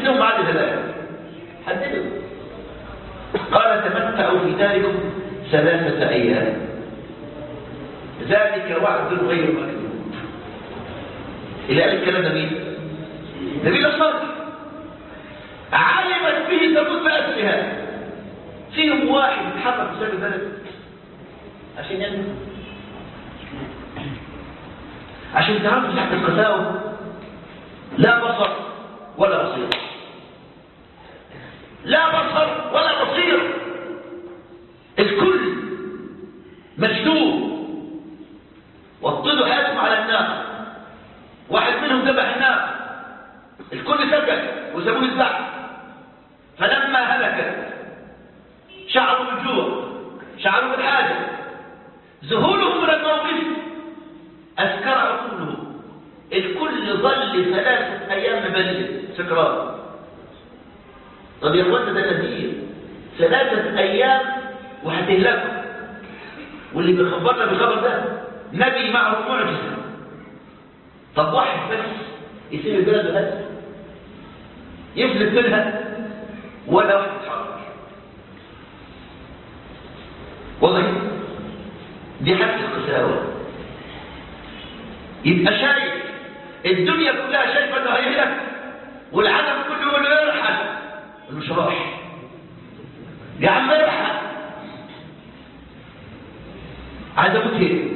حددهم بعد ثلاثة حددهم قال تمتعوا في داركم ثلاثة أيام ذلك وعد غير مكذوب إلى قال الكلام ده مين؟ نبيل الصالح علمت به ثمود بأسرها فيهم واحد حرك سبب البلد عشان ينمو عشان تعرفوا تحت القساوة لا بصر ولا بصير لا بصر ولا بصير الكل مجنون وطلوا حياتهم على النار واحد منهم ذبح النار الكل سكت وسابوه يذبح فلما هلكت شعروا بالجوع شعروا بالحاجة ذهولهم من الموقف أسكر عقولهم الكل ظل ثلاثة أيام مبلد سكران طب يا اخوانا ده نذير ثلاثة أيام وهتهلكوا واللي بيخبرنا بالخبر ده نبي معه معجزة طب واحد بس يسيب البلد بس يفلت منها ولا واحد يتحرك والله دي حد القساوة يبقى شايف الدنيا كلها شايفة انه هيهلك والعالم كله يقول له ارحل مش راح يا عم ارحل عايز اموت ايه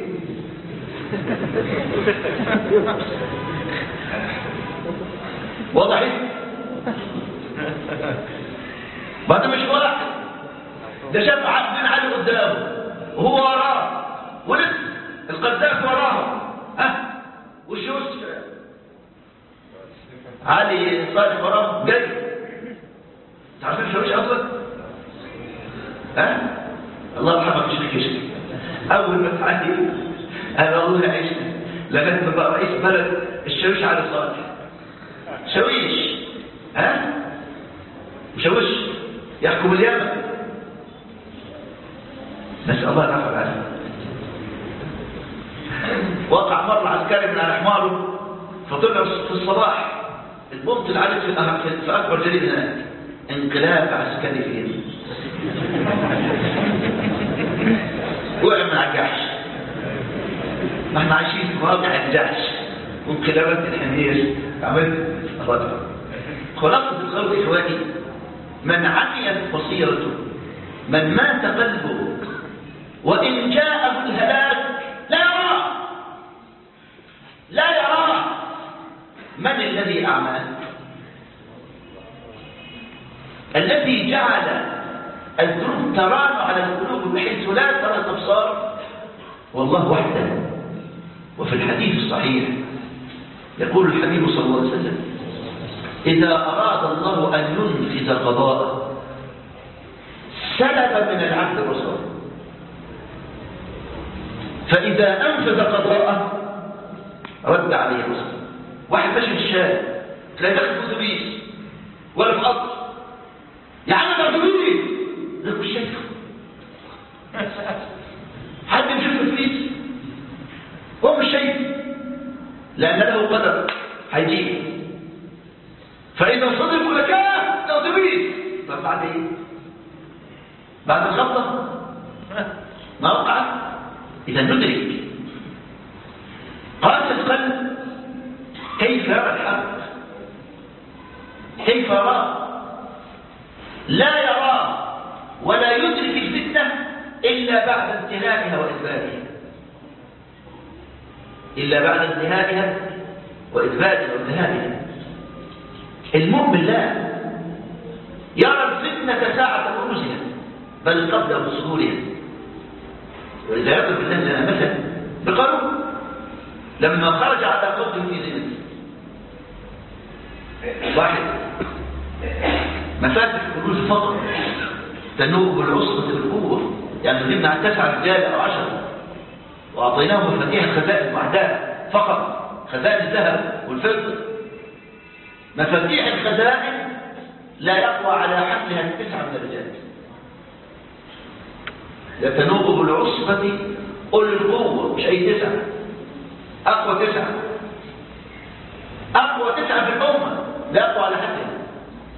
واضح بعد مش واحد ده شاف عبد بن علي قدامه وهو وراه ولسه القذاف وراه ها والشوش علي صالح وراه جاي تعرفين الشوش اصلا ها الله يرحمك مش الكشك اول ما تعدي انا والله عشت لغايه ما بقى رئيس بلد الشويش علي صالح شويش ها مشوش يحكم اليمن نسأل الله العفو والعافية وقع مرة عسكري من على حماره فطلع في الصباح البنط اللي عليه في الأه- في أكبر جريد هناك انقلاب عسكري في اليمن وقع من على الجحش ما احنا عايشين في واقع الجحش وانقلابات الحمير عملت خلاص خلاصة القول إخواني من عميت بصيرته من مات قلبه وإن جاءه الهلاك لا يراه لا يراه من الذي أعماه الذي جعل الذنوب تران على القلوب بحيث لا ترى الأبصار والله وحده وفي الحديث الصحيح يقول الحبيب صلى الله عليه وسلم إذا أراد الله أن ينفذ قضاءه سلب من العبد البصر فإذا أنفذ قضاءه رد عليه البصر واحد ماشي في الشارع تلاقي داخل في اتوبيس ولا في قطر يا عم ده اتوبيس ده مش شايفه حد يشوف اتوبيس هو مش شايف لأن له قدر هيجيب فإذا صدق يقول لك اه ده اتوبيس طب بعد ايه؟ بعد الخطة ما وقع إذا ندرك قاسى القلب كيف يرى الحق كيف يراه لا يراه ولا يدرك الفتنة إلا بعد انتهائها وإثباتها إلا بعد انتهائها وإثباتها وانتهائها المؤمن لا يرى الفتنة ساعة بروزها بل قبل وصولها وإذا يضرب الله لنا مثلا بقارون لما خرج على قوم في زينته واحد مفاتح كنوز فقط تنوب بالعصبة بالقوة يعني نجيب عن تسعة رجال أو عشرة وأعطيناهم مفاتيح خزائن وحدها فقط خزائن الذهب والفضة مفاتيح الخزائن لا يقوى على حملها التسعة من الرجال يتنوب بالعصبة أولي القوة مش أي تسعة أقوى تسعة أقوى تسعة في الأمة لا يقوى على حدها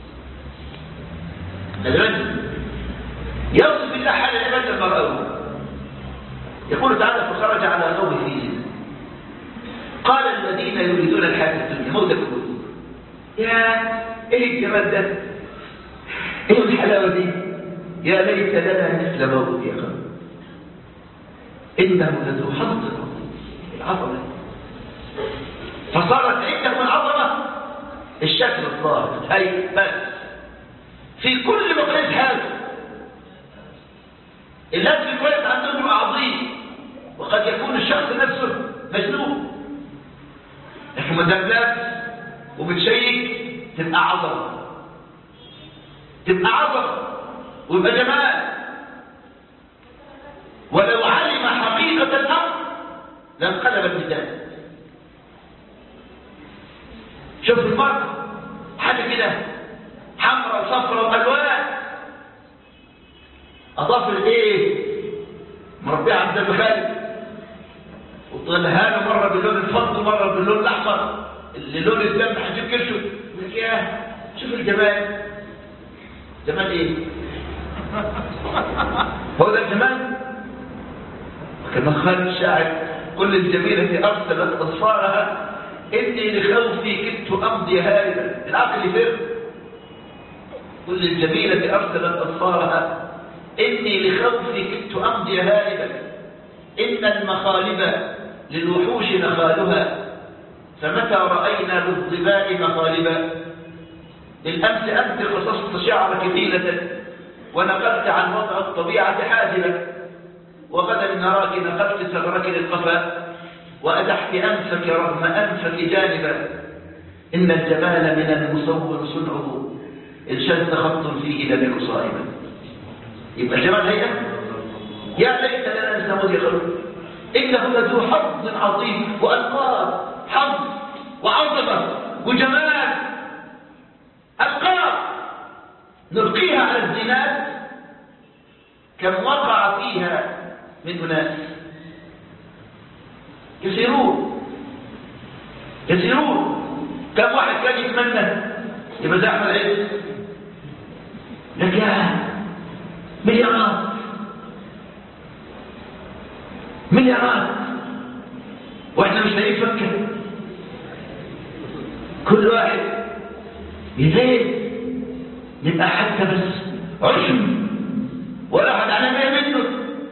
الغني يوصف الله حال العباد المرأة يقول تعالى فخرج على قوم في زنا قال الذين يريدون الحياة الدنيا موت القلوب يا ايه الجمال ده ايه الحلاوة دي يا ليت لنا مثل ما أوتي قوم إنه لذو حظ عظيم العظمة فصارت عندهم العظمة الشكل الظاهر هي بس في كل مقياس هذا الناس في كويس عندهم عظيم وقد يكون الشخص نفسه مجنون لكن ما دام لابس وبتشيك تبقى عظمه تبقى عظمه ويبقى جمال ولو علم حقيقة الأمر لانقلب الميزان شوف المرأة حاجة كده حمراء وصفراء وألوان أضاف ايه مربيها عبد الخالد وطلها له مرة باللون الفضي ومرة باللون الأحمر اللي لون الدم هجيب كرشه يقول لك يا شوف الجمال جمال ايه هو ده الجمال كما قال الشاعر كل الجميلة أرسلت أصفارها إني لخوفي كدت أمضي هاربا العقل يفر كل الجميلة أرسلت أصفارها إني لخوفي كدت أمضي هاربا إن المخالب للوحوش نخالها فمتى رأينا للظباء مخالبا بالأمس أنت قصصت شعرك ليلة ونقلت عن وضع الطبيعة حاجبا وغدا نراك نقلت ثغرك للقفا وأدحت أنفك رغم أنفك جانبا إن الجمال من المصور صنعه إن شد خط فيه لم يك صائبا يبقى الجمال هيئة يا ليت لنا نسمود يخلق إنه لذو حظ عظيم وألقاب حظ وعظمة وجمال ألقاب نلقيها على الزناد كم وقع فيها من أناس كثيرون كثيرون كم واحد كان يتمنى يبقى زي احمد عز لك يا مليارات مليارات واحنا مش لاقيين فكه كل واحد يزيد يبقى حتى بس عشر ولا حد على مية منه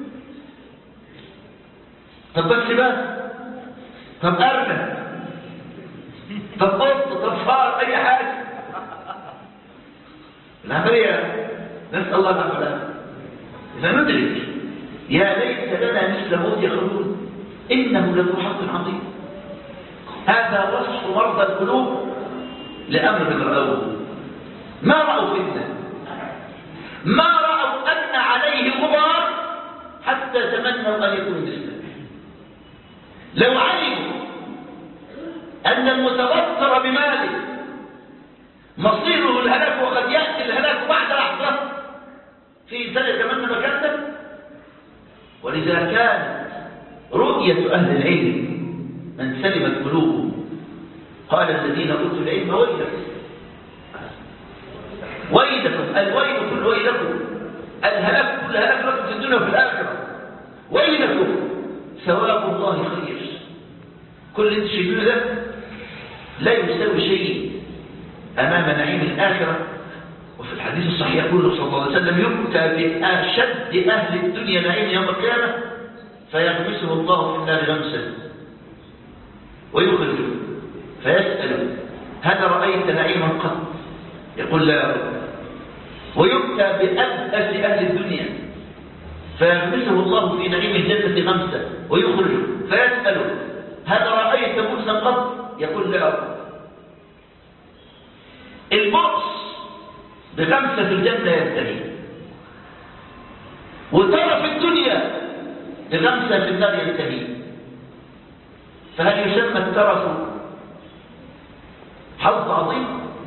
طب بس بس طب أرنب طب قط طب فار أي حاجة العملية نسأل الله العافية إذا ندرك يا ليت لنا مثل موت خلود إنه لذو حق عظيم هذا وصف مرضى القلوب لأمر رأوه ما رأوا فتنة ما رأوا أن عليه غبار حتى تمنوا أن يكونوا مثله لو علموا أن المتوتر بماله مصيره الهلاك وقد يأتي الهلاك بعد لحظة في سنة يتمنى مكانه ولذا كانت رؤية أهل العلم من سلمت قلوبهم قال الذين أوتوا العلم ويلكم ويلكم الويل كل ويلكم الهلاك كل هلاك لكم في الدنيا وفي الآخرة ويلكم ثواب الله خير كل اللي انت شايفينه ده لا يساوي شيء أمام نعيم الآخرة وفي الحديث الصحيح يقول صلى الله عليه وسلم يؤتى بأشد أهل الدنيا نعيم يوم القيامة فيغمسه الله في النار غمسا ويخرجه فيسأل هل رأيت نعيما قط يقول لا يا رب ويؤتى بأبأس أهل الدنيا فيغمسه الله في نعيم الجنة غمسا ويخرجه فيسأله هل رأيت بؤسا قط يقول لا يا رب البؤس بخمسة في الجنة ينتهي وترى في الدنيا بخمسة في النار ينتهي فهل يسمى الترف حظ عظيم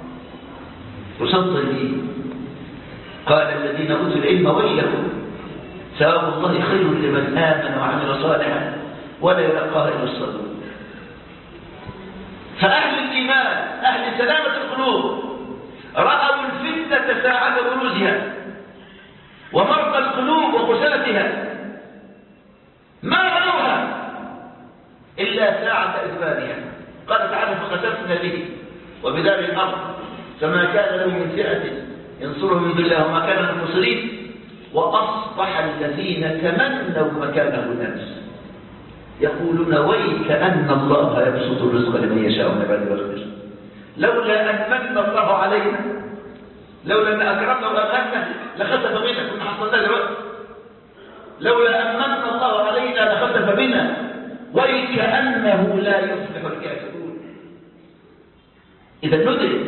يصدر به قال الذين اوتوا العلم ويلكم ثواب الله خير لمن امن وعمل صالحا ولا يلقاها الا الصبر فاهل الايمان اهل سلامه القلوب راوا الفتنه ساعه بروزها عليها ما بنوها إلا ساعة إدبارها قال تعالى فخسفنا به وبدار الأرض فما كان له من فئة ينصره من دون الله وما كان من المنصرين وأصبح الذين تمنوا مكانه الناس يقولون ويك أن الله يبسط الرزق لمن يشاء من عباده ويقدر لولا أن من الله علينا لولا أن أكرمنا وأمنا لخسف بنا كنا حصلنا دلوقتي لولا أن من الله علينا لخسف بنا وكأنه لا يصلح الكافرون إذا ندرك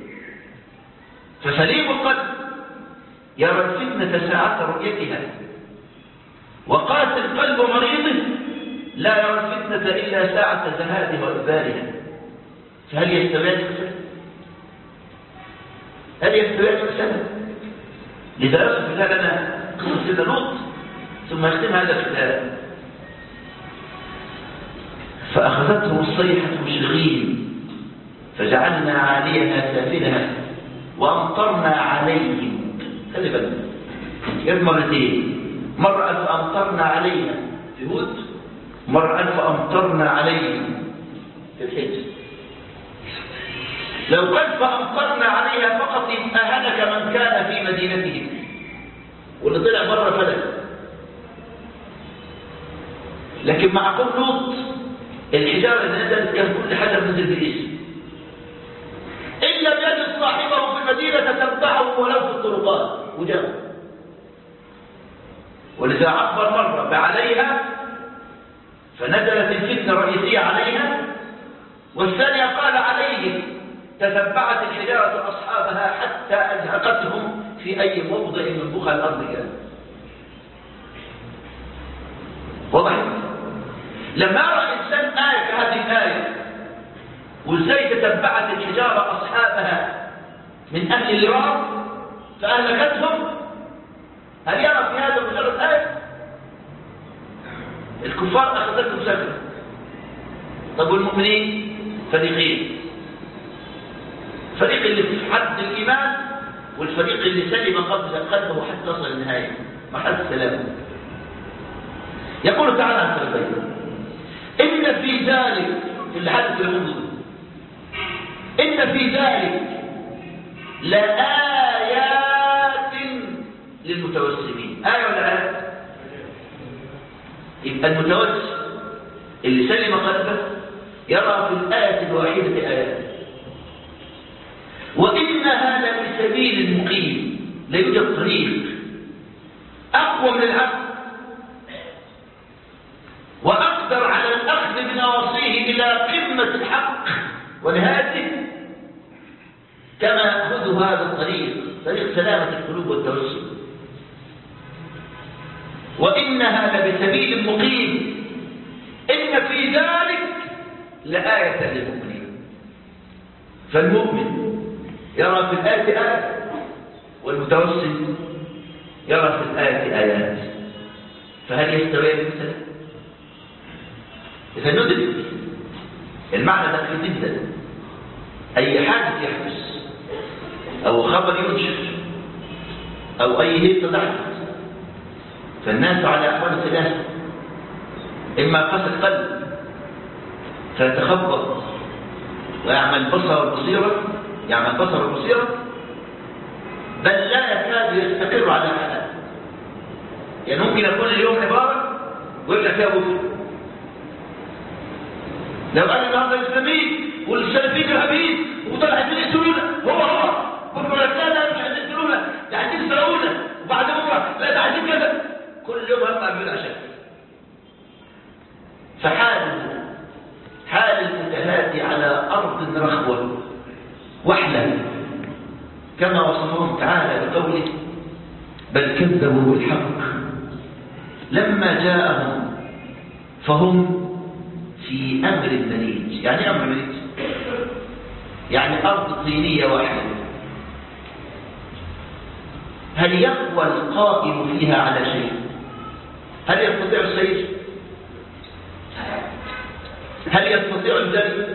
فسليم القلب يرى الفتنة ساعة رؤيتها وقاسي القلب مريضه لا يرى الفتنة إلا ساعة زهادها وإبالها فهل يستويان مثلا؟ هل يستويان مثلا؟ لذا يصف لنا قصة سيدنا لوط ثم يختم هذا الكتاب فأخذتهم الصيحة مشرقين فجعلنا عاليها سافلها وأمطرنا عليهم خلي بالك جاب مرتين مرة ألف أمطرنا عليها في هود مرة ألف أمطرنا عليهم في الحج لو قد فأمطرنا عليها فقط أهلك من كان في مدينتهم واللي طلع بره فلك لكن مع قوم لوط الحجارة اللي نزلت كان كل حجر نزل باسم إن لم يجد صاحبه في المدينة تتبعه ولو في الطرقات وجاء ولذا عبر مرة بعليها فنزلت الفتنة الرئيسية عليها والثانية قال عليهم تتبعت الحجارة أصحابها حتى أزهقتهم في أي موضع من بقع الأرض كان واضح لما يرى الإنسان آية كهذه الآية وإزاي تتبعت الحجارة أصحابها من أهل الإرام فأهلكتهم هل يرى في هذا مجرد آية الكفار أخذتهم سكنة طب والمؤمنين فريقين فريق اللي في حد الإيمان والفريق اللي سلم قلبه حتى وصل النهاية مرحلة السلام يقول تعالى عن البيت إن في ذلك في الحدث المنظر إن في ذلك لآيات للمتوسمين آية ولا آية يبقى المتوسم اللي سلم قلبه يرى في الآية الواحدة آيات وإنها لبسبيل مقيم لا يوجد طريق أقوى من العقل وأقدر على الأخذ بنواصيه إلى قمة الحق ونهايته كما يأخذ هذا الطريق طريق سلامة القلوب والتوسل وإنها لبسبيل مقيم إن في ذلك لآية للمؤمنين فالمؤمن يرى في الآية آية والمتوسل يرى في الآية آيات فهل يستويان مثلا؟ إذا ندرك المعنى دقيق جدا أي حادث يحدث أو خبر ينشر أو أي هيئة تحدث فالناس على أحوال ثلاثة إما قسى القلب فيتخبط ويعمل بصر والبصيرة يعمل بصر والبصيرة بل لا يكاد يستقر على حال يعني ممكن يكون اليوم عبارة ويرجع فيها بكرة لو قال النهارده الاسلاميين والسلفيين ارهابيين وطلع عايزين يقتلونا هو هو بكره لا لا مش عايزين يقتلونا ده عايزين يسرقونا وبعد بكره لا ده عايزين كذا كل يوم هيطلع بيقول عشان فحال حال المتهادي على ارض رخوه وحله كما وصفهم تعالى بقوله بل كذبوا بالحق لما جاءهم فهم في أمر مريج يعني أمر مريج يعني أرض طينية واحدة هل يقوى القائم فيها على شيء هل يستطيع السير هل يستطيع الجري